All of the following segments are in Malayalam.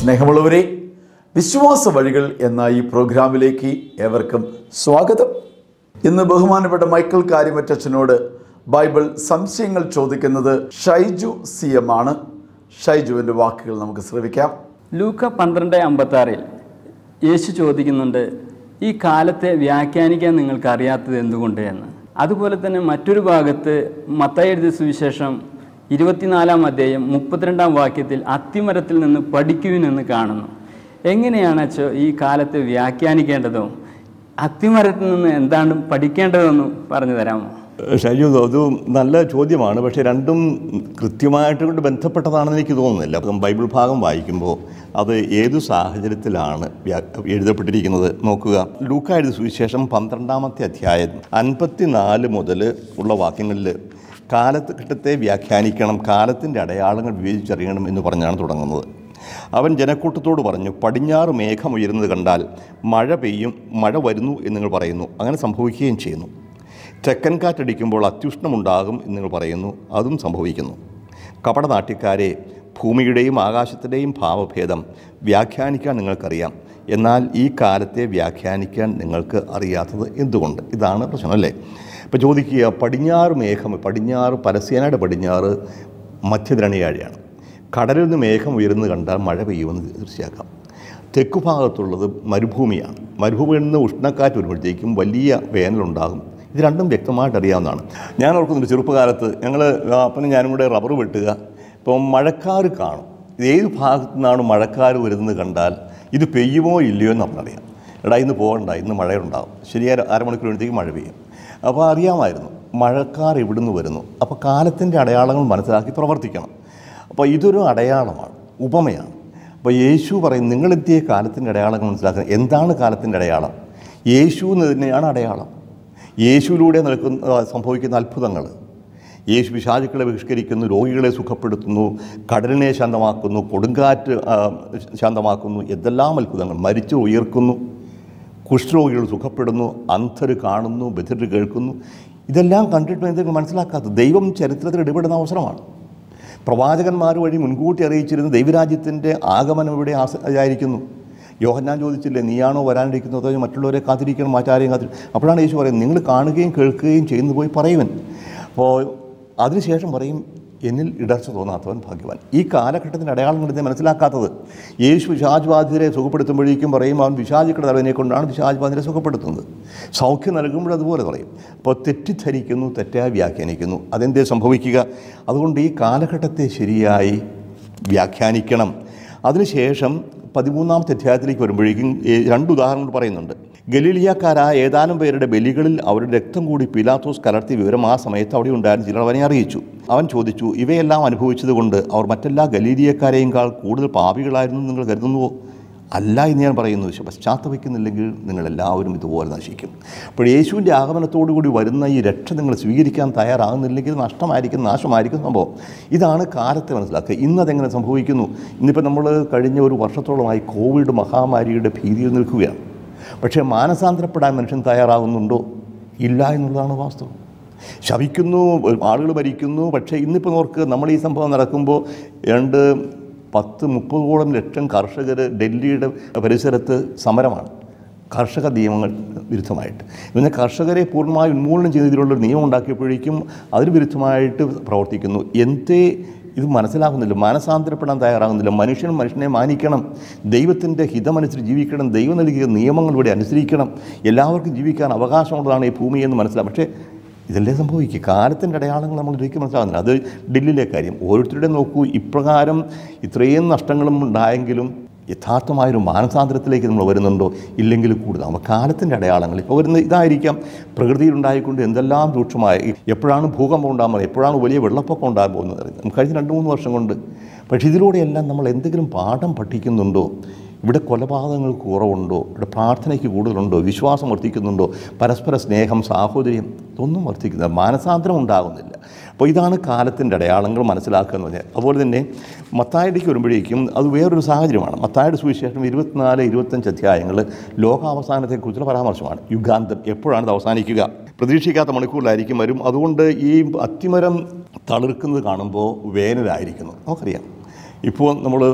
സ്നേഹമുള്ളവരെ വിശ്വാസ വഴികൾ എന്ന ഈ പ്രോഗ്രാമിലേക്ക് ഏവർക്കും സ്വാഗതം ഇന്ന് ബഹുമാനപ്പെട്ട മൈക്കിൾ കാര്യമറ്റച്ചനോട് ബൈബിൾ സംശയങ്ങൾ ചോദിക്കുന്നത് ഷൈജു സി എം ആണ് ഷൈജുവിൻ്റെ വാക്കുകൾ നമുക്ക് ശ്രവിക്കാം ലൂക്ക പന്ത്രണ്ട് അമ്പത്തി ആറിൽ യേശു ചോദിക്കുന്നുണ്ട് ഈ കാലത്തെ വ്യാഖ്യാനിക്കാൻ നിങ്ങൾക്ക് അറിയാത്തത് എന്തുകൊണ്ട് എന്ന് അതുപോലെ തന്നെ മറ്റൊരു ഭാഗത്ത് മത്തായി എഴുതിയ സുവിശേഷം ഇരുപത്തിനാലാം അധ്യായം മുപ്പത്തിരണ്ടാം വാക്യത്തിൽ അത്തിമരത്തിൽ നിന്ന് പഠിക്കുവിനെന്ന് കാണുന്നു എങ്ങനെയാണ് അച്ചോ ഈ കാലത്തെ വ്യാഖ്യാനിക്കേണ്ടതോ അത്തിമരത്തിൽ നിന്ന് എന്താണ് പഠിക്കേണ്ടതെന്ന് പറഞ്ഞു തരാമോ ഷൈജു അത് നല്ല ചോദ്യമാണ് പക്ഷേ രണ്ടും കൃത്യമായിട്ട് കൊണ്ട് ബന്ധപ്പെട്ടതാണെന്ന് എനിക്ക് തോന്നുന്നില്ല അപ്പം ബൈബിൾ ഭാഗം വായിക്കുമ്പോൾ അത് ഏതു സാഹചര്യത്തിലാണ് വ്യാ- എഴുതപ്പെട്ടിരിക്കുന്നത് നോക്കുക ലൂക്കായുടെ സുവിശേഷം പന്ത്രണ്ടാമത്തെ അധ്യായം അൻപത്തിനാല് മുതൽ ഉള്ള വാക്യങ്ങളിൽ കാലഘട്ടത്തെ വ്യാഖ്യാനിക്കണം കാലത്തിൻ്റെ അടയാളങ്ങൾ വിവേചിച്ചറിയണം എന്ന് പറഞ്ഞാണ് തുടങ്ങുന്നത് അവൻ ജനക്കൂട്ടത്തോട് പറഞ്ഞു പടിഞ്ഞാറ് മേഘം ഉയരുന്നത് കണ്ടാൽ മഴ പെയ്യും മഴ വരുന്നു എന്ന് നിങ്ങൾ പറയുന്നു അങ്ങനെ സംഭവിക്കുകയും ചെയ്യുന്നു തെക്കൻ കാറ്റടിക്കുമ്പോൾ അത്യുഷ്ണമുണ്ടാകും എന്ന് നിങ്ങൾ പറയുന്നു അതും സംഭവിക്കുന്നു കപടനാട്യക്കാരെ ഭൂമിയുടെയും ആകാശത്തിൻ്റെയും ഭാവഭേദം വ്യാഖ്യാനിക്കാൻ നിങ്ങൾക്കറിയാം എന്നാൽ ഈ കാലത്തെ വ്യാഖ്യാനിക്കാൻ നിങ്ങൾക്ക് അറിയാത്തത് എന്തുകൊണ്ട് ഇതാണ് പ്രശ്നം അല്ലേ ഇപ്പോൾ ചോദിക്കുക പടിഞ്ഞാറ് മേഘം പടിഞ്ഞാറ് പരസ്യനയുടെ പടിഞ്ഞാറ് മധ്യദ്രണയാഴിയാണ് കടലിൽ നിന്ന് മേഘം ഉയരുന്നത് കണ്ടാൽ മഴ പെയ്യുമെന്ന് തീർച്ചയാക്കാം തെക്കു ഭാഗത്തുള്ളത് മരുഭൂമിയാണ് മരുഭൂമിയിൽ നിന്ന് ഉഷ്ണക്കാറ്റ് വരുമ്പോഴത്തേക്കും വലിയ വേനലുണ്ടാകും ഇത് രണ്ടും വ്യക്തമായിട്ട് അറിയാവുന്നതാണ് ഞാൻ ഓർക്കുന്നുണ്ട് ചെറുപ്പകാലത്ത് ഞങ്ങൾ അപ്പനും ഞാനും കൂടെ റബ്ബർ വെട്ടുക ഇപ്പം മഴക്കാർ കാണും ഇത് ഏത് ഭാഗത്തു നിന്നാണ് മഴക്കാർ വരുന്നത് കണ്ടാൽ ഇത് പെയ്യുമോ ഇല്ലയോ എന്ന് നമുക്കറിയാം എടാ ഇന്ന് പോകണ്ട ഇന്ന് മഴയുണ്ടാവും ശരിയായ അരമണിക്കൂർ കഴിഞ്ഞത്തേക്ക് മഴ പെയ്യും അപ്പോൾ അറിയാമായിരുന്നു മഴക്കാർ ഇവിടുന്ന് വരുന്നു അപ്പോൾ കാലത്തിൻ്റെ അടയാളങ്ങൾ മനസ്സിലാക്കി പ്രവർത്തിക്കണം അപ്പോൾ ഇതൊരു അടയാളമാണ് ഉപമയാണ് അപ്പോൾ യേശു പറയും നിങ്ങളെത്തിയ കാലത്തിൻ്റെ അടയാളങ്ങൾ മനസ്സിലാക്കുക എന്താണ് കാലത്തിൻ്റെ അടയാളം യേശു എന്ന് തന്നെയാണ് അടയാളം യേശുവിലൂടെ നിൽക്കുന്ന സംഭവിക്കുന്ന അത്ഭുതങ്ങൾ യേശു പിശാചുക്കളെ ബഹിഷ്കരിക്കുന്നു രോഗികളെ സുഖപ്പെടുത്തുന്നു കടലിനെ ശാന്തമാക്കുന്നു കൊടുങ്കാറ്റ് ആ, ശാന്തമാക്കുന്നു എന്തെല്ലാം അത്ഭുതങ്ങൾ മരിച്ചു ഉയർക്കുന്നു കുഷ്ഠരോഗികൾ സുഖപ്പെടുന്നു അന്ധർ കാണുന്നു ബധിർ കേൾക്കുന്നു ഇതെല്ലാം കണ്ടിട്ട് എന്തെങ്കിലും മനസ്സിലാക്കാത്തത് ദൈവം ചരിത്രത്തിൽ ഇടപെടുന്ന അവസരമാണ് പ്രവാചകന്മാർ വഴി മുൻകൂട്ടി അറിയിച്ചിരുന്ന ദൈവരാജ്യത്തിൻ്റെ ആഗമനം ഇവിടെ ആസ- ആയിരിക്കുന്നു യോഹന്നാൻ ചോദിച്ചില്ലേ നീയാണോ വരാനിരിക്കുന്നത് അതോ മറ്റുള്ളവരെ കാത്തിരിക്കണം മറ്റാരെയും കാത്തിരി അപ്പോഴാണ് യേശു പറയുന്നത് നിങ്ങൾ കാണുകയും കേൾക്കുകയും ചെയ്യുന്നു പോയി പറയുവൻ അപ്പോൾ അതിനുശേഷം പറയും എന്നിൽ ഇടർച്ച തോന്നാത്തവൻ ഭാഗ്യവാൻ ഈ കാലഘട്ടത്തിൻ്റെ അടയാളങ്ങൾ ഇതേ മനസ്സിലാക്കാത്തത് യേശു പിശാച് സുഖപ്പെടുത്തുമ്പോഴേക്കും പറയും അവൻ പിശാചുക്കളുടെ തലവിനെ കൊണ്ടാണ് പിശാച് ബാധിതരെ സുഖപ്പെടുത്തുന്നത് സൗഖ്യം നൽകുമ്പോൾ അതുപോലെ പറയും അപ്പോൾ തെറ്റിദ്ധരിക്കുന്നു തെറ്റായി വ്യാഖ്യാനിക്കുന്നു അതെന്തേ സംഭവിക്കുക അതുകൊണ്ട് ഈ കാലഘട്ടത്തെ ശരിയായി വ്യാഖ്യാനിക്കണം അതിനുശേഷം പതിമൂന്നാമത്തെ അധ്യായത്തിലേക്ക് വരുമ്പോഴേക്കും ഏ, രണ്ട് ഉദാഹരണങ്ങൾ പറയുന്നുണ്ട് ഗലീലിയക്കാരായ ഏതാനും പേരുടെ ബലികളിൽ അവരുടെ രക്തം കൂടി പിലാത്തോസ് കലർത്തിയ വിവരം ആ സമയത്ത് അവിടെ ഉണ്ടായിരുന്ന ചിലർ അവനെ അറിയിച്ചു അവൻ ചോദിച്ചു ഇവയെല്ലാം അനുഭവിച്ചതുകൊണ്ട് അവർ മറ്റെല്ലാ ഗലീലിയക്കാരെയുംകാൾ കൂടുതൽ പാപികളായിരുന്നു എന്ന് നിങ്ങൾ കരുതുന്നുവോ അല്ല എന്ന് ഞാൻ പറയുന്നു പക്ഷെ പശ്ചാത്തപിക്കുന്നില്ലെങ്കിൽ നിങ്ങളെല്ലാവരും ഇതുപോലെ നശിക്കും അപ്പോൾ യേശുവിൻ്റെ ആഗമനത്തോടു കൂടി വരുന്ന ഈ രക്ഷ നിങ്ങൾ സ്വീകരിക്കാൻ തയ്യാറാകുന്നില്ലെങ്കിൽ നഷ്ടമായിരിക്കും നാശമായിരിക്കും സംഭവം ഇതാണ് കാലത്തെ മനസ്സിലാക്കുക ഇന്നതെങ്ങനെ സംഭവിക്കുന്നു ഇന്നിപ്പോൾ നമ്മൾ കഴിഞ്ഞ ഒരു വർഷത്തോളമായി കോവിഡ് മഹാമാരിയുടെ ഭീതിയിൽ നിൽക്കുകയാണ് പക്ഷേ മാനസാന്തരപ്പെടാൻ മനുഷ്യൻ തയ്യാറാകുന്നുണ്ടോ ഇല്ല എന്നുള്ളതാണ് വാസ്തവം ശവിക്കുന്നു ആളുകൾ ഭരിക്കുന്നു പക്ഷേ ഇന്നിപ്പോൾ നോർക്ക് നമ്മൾ ഈ സംഭവം നടക്കുമ്പോൾ രണ്ട് പത്ത് മുപ്പതോളം ലക്ഷം കർഷകർ ഡൽഹിയുടെ പരിസരത്ത് സമരമാണ് കർഷക നിയമങ്ങൾ വിരുദ്ധമായിട്ട് പിന്നെ കർഷകരെ പൂർണ്ണമായി ഉന്മൂലനം ചെയ്തതിലുള്ളൊരു നിയമം ഉണ്ടാക്കിയപ്പോഴേക്കും അതിന് വിരുദ്ധമായിട്ട് പ്രവർത്തിക്കുന്നു എന്തേ ഇത് മനസ്സിലാകുന്നില്ല മാനസാന്തരപ്പെടാൻ തയ്യാറാകുന്നില്ല മനുഷ്യൻ മനുഷ്യനെ മാനിക്കണം ദൈവത്തിൻ്റെ ഹിതമനുസരിച്ച് ജീവിക്കണം ദൈവം നൽകിയ നിയമങ്ങൾ ഇവിടെ അനുസരിക്കണം എല്ലാവർക്കും ജീവിക്കാൻ അവകാശമുള്ളതാണ് ഈ ഭൂമി എന്ന് മനസ്സിലാവും പക്ഷേ ഇതല്ലേ സംഭവിക്കുക കാലത്തിൻ്റെ അടയാളങ്ങൾ നമ്മൾ ഒരിക്കലും മനസ്സിലാകുന്നില്ല അത് ഡൽഹിയിലെ കാര്യം ഓരോരുത്തരുടെ നോക്കൂ ഇപ്രകാരം ഇത്രയും നഷ്ടങ്ങളും ഉണ്ടായെങ്കിലും യഥാർത്ഥമായൊരു മാനസാന്തരത്തിലേക്ക് നമ്മൾ വരുന്നുണ്ടോ ഇല്ലെങ്കിൽ കൂടുതൽ അപ്പോൾ കാലത്തിൻ്റെ അടയാളങ്ങൾ ഇപ്പോൾ വരുന്ന ഇതായിരിക്കാം പ്രകൃതിയിലുണ്ടായിക്കൊണ്ട് എന്തെല്ലാം രൂക്ഷമായി എപ്പോഴാണ് ഭൂകമ്പം ഉണ്ടാകുന്നത് എപ്പോഴാണ് വലിയ വെള്ളപ്പൊക്കം ഉണ്ടാകാൻ പോകുന്നത് അറിയാം. നമുക്ക് കഴിഞ്ഞ രണ്ട് മൂന്ന് വർഷം കൊണ്ട് പക്ഷേ ഇതിലൂടെയെല്ലാം നമ്മൾ എന്തെങ്കിലും പാഠം പഠിക്കുന്നുണ്ടോ ഇവിടെ കൊലപാതകങ്ങൾക്ക് കുറവുണ്ടോ ഇവിടെ പ്രാർത്ഥനയ്ക്ക് കൂടുതലുണ്ടോ വിശ്വാസം വർദ്ധിക്കുന്നുണ്ടോ പരസ്പര സ്നേഹം സാഹോദര്യം ഇതൊന്നും വർദ്ധിക്കുന്നില്ല മാനസാന്തരം ഉണ്ടാകുന്നില്ല അപ്പോൾ ഇതാണ് കാലത്തിൻ്റെ അടയാളങ്ങൾ മനസ്സിലാക്കുക എന്ന് പറഞ്ഞാൽ അതുപോലെ തന്നെ മത്തായിലേക്ക് വരുമ്പോഴേക്കും അത് വേറൊരു സാഹചര്യമാണ് മത്തായുടെ സുവിശേഷം ഇരുപത്തിനാല് ഇരുപത്തഞ്ച് അധ്യായങ്ങൾ ലോകാവസാനത്തെക്കുറിച്ചുള്ള പരാമർശമാണ് യുഗാന്തം എപ്പോഴാണ് ഇത് അവസാനിക്കുക പ്രതീക്ഷിക്കാത്ത മണിക്കൂറിലായിരിക്കും വരും അതുകൊണ്ട് ഈ അത്തിമരം തളിർക്കുന്നത് കാണുമ്പോൾ വേനലായിരിക്കുന്നു നമുക്കറിയാം ഇപ്പോൾ നമ്മൾ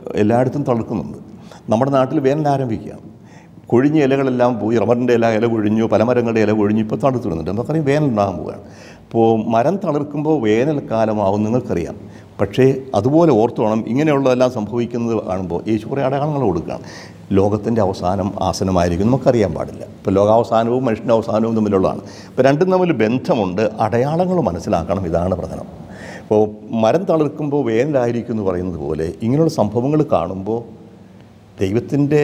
എല്ലായിടത്തും തളിർക്കുന്നുണ്ട് നമ്മുടെ നാട്ടിൽ വേനൽ ആരംഭിക്കുകയാണ് കൊഴിഞ്ഞ ഇലകളെല്ലാം പോയി റബ്ബറിൻ്റെ ഇല ഇല കൊഴിഞ്ഞു പല മരങ്ങളുടെ ഇല കൊഴിഞ്ഞു ഇപ്പോൾ തണുത്ത് വരുന്നുണ്ട് നമുക്കറിയാം വേനൽ ഉണ്ടാകാൻ പോവുകയാണ് അപ്പോൾ മരം തളിർക്കുമ്പോൾ വേനൽക്കാലമാവും നിങ്ങൾക്കറിയാം പക്ഷേ അതുപോലെ ഓർത്തു വേണം ഇങ്ങനെയുള്ളതെല്ലാം സംഭവിക്കുന്നത് കാണുമ്പോൾ യേശു കുറേ അടയാളങ്ങൾ കൊടുക്കുകയാണ് ലോകത്തിൻ്റെ അവസാനം ആസനമായിരിക്കും നമുക്കറിയാൻ പാടില്ല ഇപ്പോൾ ലോകാവസാനവും മനുഷ്യൻ്റെ അവസാനവും തമ്മിലുള്ളതാണ് ഇപ്പോൾ രണ്ടും തമ്മിൽ ബന്ധമുണ്ട് അടയാളങ്ങൾ മനസ്സിലാക്കണം ഇതാണ് പ്രധാനം ഇപ്പോൾ മരം തളിർക്കുമ്പോൾ വേനലായിരിക്കും എന്ന് പറയുന്നത് പോലെ ഇങ്ങനെയുള്ള സംഭവങ്ങൾ കാണുമ്പോൾ ദൈവത്തിൻ്റെ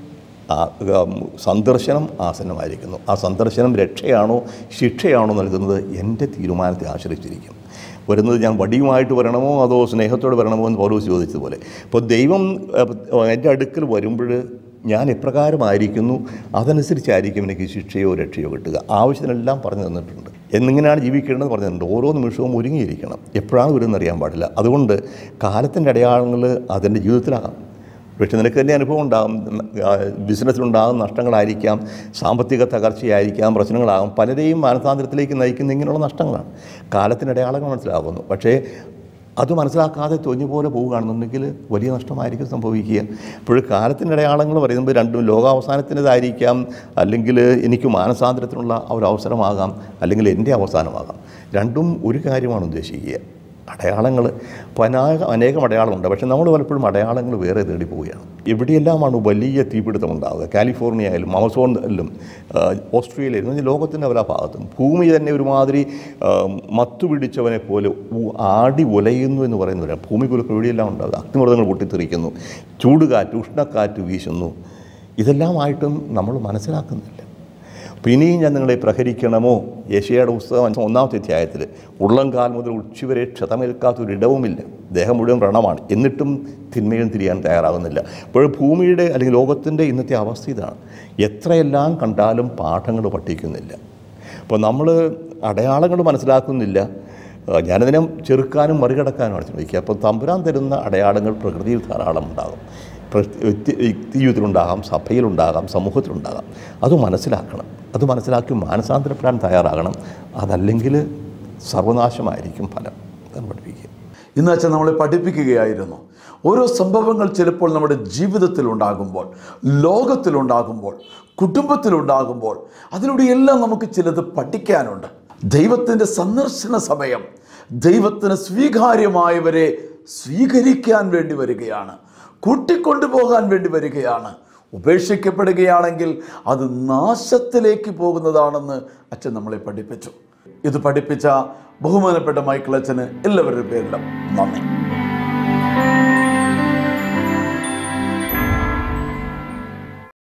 ആ, ഉം, സന്ദർശനം ആസന്നമായിരിക്കുന്നു ആ സന്ദർശനം രക്ഷയാണോ ശിക്ഷയാണോ നൽകുന്നത് എൻ്റെ തീരുമാനത്തെ ആശ്രയിച്ചിരിക്കും വരുന്നത് ഞാൻ വടിയുമായിട്ട് വരണമോ അതോ സ്നേഹത്തോടെ വരണമോ എന്ന് പൗലോസ് ചോദിച്ചതുപോലെ അപ്പോൾ ദൈവം ഏഹ്, എൻ്റെ അടുക്കൽ വരുമ്പോൾ ഞാൻ എപ്രകാരമായിരിക്കുന്നു അതനുസരിച്ചായിരിക്കും എനിക്ക് ശിക്ഷയോ രക്ഷയോ കിട്ടുക ആവശ്യത്തിനെല്ലാം പറഞ്ഞു തന്നിട്ടുണ്ട് എന്നിങ്ങനെയാണ് ജീവിക്കേണ്ടത് പറഞ്ഞു തന്നിട്ടുണ്ട് ഓരോ നിമിഷവും ഒരുങ്ങിയിരിക്കണം എപ്പോഴാണ് വരുന്നത് അറിയാൻ പാടില്ല അതുകൊണ്ട് കാലത്തിൻ്റെ അടയാളങ്ങൾ അതിൻ്റെ ജീവിതത്തിലാകാം പക്ഷെ നിനക്ക് തന്നെ അനുഭവം ഉണ്ടാകും ആ, ബിസിനസ്സിലുണ്ടാകും നഷ്ടങ്ങളായിരിക്കാം സാമ്പത്തിക തകർച്ചയായിരിക്കാം പ്രശ്നങ്ങളാകും പലരെയും മാനസാന്തരത്തിലേക്ക് നയിക്കുന്ന ഇങ്ങനെയുള്ള നഷ്ടങ്ങളാണ് കാലത്തിൻ്റെ അടയാളങ്ങൾ മനസ്സിലാകുന്നു പക്ഷേ അത് മനസ്സിലാക്കാതെ തൊഞ്ഞു പോലെ പോവുകയാണെന്നുണ്ടെങ്കിൽ വലിയ നഷ്ടമായിരിക്കും സംഭവിക്കുക അപ്പോൾ കാലത്തിൻ്റെ അടയാളങ്ങൾ പറയുമ്പോൾ രണ്ടും ലോകാവസാനത്തിൻ്റെതായിരിക്കാം അല്ലെങ്കിൽ എനിക്ക് മാനസാന്തരത്തിനുള്ള ആ ഒരു അവസരമാകാം അല്ലെങ്കിൽ എൻ്റെ അവസാനമാകാം രണ്ടും ഒരു കാര്യമാണ് ഉദ്ദേശിക്കുക അടയാളങ്ങൾ ഇപ്പോൾ അനേകം അനേകം അടയാളമുണ്ട് പക്ഷേ നമ്മൾ പലപ്പോഴും അടയാളങ്ങൾ വേറെ തേടി പോവുകയാണ് എവിടെയെല്ലാമാണ് വലിയ തീപിടുത്തം ഉണ്ടാവുക കാലിഫോർണിയയിലും ആമസോണിലും ഓസ്ട്രേലിയയിലും എന്ന് ലോകത്തിൻ്റെ പല ഭാഗത്തും ഭൂമി തന്നെ ഒരുമാതിരി ആ, മത്തു പിടിച്ചവനെ പോലെ ഉ- ആടി ഉലയുന്നു എന്ന് പറയുന്നവരാണ് ഭൂമി കുലക്ക് എവിടെയെല്ലാം ഉണ്ടാകുക അഗ്നിമൃതങ്ങൾ പൊട്ടിത്തെറിക്കുന്നു ചൂടുകാറ്റ് ഉഷ്ണക്കാറ്റ് വീശുന്നു ഇതെല്ലാമായിട്ടും നമ്മൾ മനസ്സിലാക്കുന്നില്ല പിന്നെയും ഞാൻ നിങ്ങളെ പ്രഹരിക്കണമോ യേശയുടെ പുസ്തകം ഒന്നാമത്തെ അധ്യായത്തിൽ ഉള്ളംകാൽ മുതൽ ഉച്ചവരെ ക്ഷതമേൽക്കാത്തൊരിടവുമില്ല ദേഹം മുഴുവൻ വ്രണമാണ് എന്നിട്ടും തിന്മയും തിരിയാൻ തയ്യാറാകുന്നില്ല അപ്പോൾ ഭൂമിയുടെ അല്ലെങ്കിൽ ലോകത്തിൻ്റെ ഇന്നത്തെ അവസ്ഥ ഇതാണ് എത്രയെല്ലാം കണ്ടാലും പാഠങ്ങൾ പഠിക്കുന്നില്ല അപ്പോൾ നമ്മൾ അടയാളങ്ങൾ മനസ്സിലാക്കുന്നില്ല ആ, ഞാനതിനെ ചെറുക്കാനും മറികടക്കാനുമാണ് ശ്രമിക്കുക അപ്പോൾ തമ്പുരാൻ തരുന്ന അടയാളങ്ങൾ പ്രകൃതിയിൽ ധാരാളം ഉണ്ടാകും പ്രതി- വ്യക്തി- വ്യക്തി ജീവിതത്തിലുണ്ടാകാം സഭയിലുണ്ടാകാം സമൂഹത്തിലുണ്ടാകാം അത് മനസ്സിലാക്കണം അത് മനസ്സിലാക്കി മാനസാന്തരപ്പെടാൻ തയ്യാറാകണം അതല്ലെങ്കിൽ സർവനാശമായിരിക്കും ഫലം അതാണ് പഠിപ്പിക്കുക ഇന്ന് അച്ഛൻ നമ്മളെ പഠിപ്പിക്കുകയായിരുന്നു ഓരോ സംഭവങ്ങൾ ചിലപ്പോൾ നമ്മുടെ ജീവിതത്തിൽ ഉണ്ടാകുമ്പോൾ ലോകത്തിലുണ്ടാകുമ്പോൾ കുടുംബത്തിലുണ്ടാകുമ്പോൾ അതിലൂടെ എല്ലാം നമുക്ക് ചിലത് പഠിക്കാനുണ്ട് ദൈവത്തിൻ്റെ സന്ദർശന സമയം ദൈവത്തിന് സ്വീകാര്യമായവരെ സ്വീകരിക്കാൻ വേണ്ടി വരികയാണ് കൂട്ടിക്കൊണ്ടുപോകാൻ വേണ്ടി വരികയാണ് ഉപേക്ഷിക്കപ്പെടുകയാണെങ്കിൽ അത് നാശത്തിലേക്ക് പോകുന്നതാണെന്ന് അച്ഛൻ നമ്മളെ പഠിപ്പിച്ചു ഇത് പഠിപ്പിച്ച ബഹുമാനപ്പെട്ട മൈക്കിൾ അച്ഛന് എല്ലാവരുടെ പേരിലും നന്ദി